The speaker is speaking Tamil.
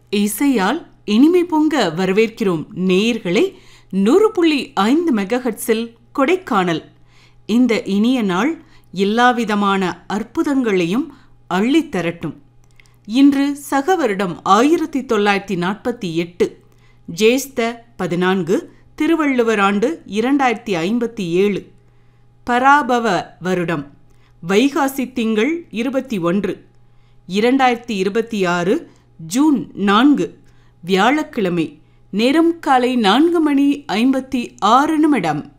இசையால் இனிமை பொங்க வரவேற்கிறோம் நேயர்களை நூறு புள்ளி ஐந்து மெகஹட்ஸில் கொடைக்கானல் இந்த இனிய நாள் எல்லாவிதமான அற்புதங்களையும் அள்ளித்தரட்டும் இன்று சக வருடம் ஆயிரத்தி தொள்ளாயிரத்தி நாற்பத்தி எட்டு ஜேஷ்ட பதினான்கு திருவள்ளுவர் ஆண்டு இரண்டாயிரத்தி ஐம்பத்தி ஏழு பராபவ வருடம் வைகாசி திங்கள் இருபத்தி ஒன்று இரண்டாயிரத்தி இருபத்தி ஆறு ஜூன் நான்கு வியாழக்கிழமை நேரம் காலை நான்கு மணி ஐம்பத்தி ஆறு நிமிடம்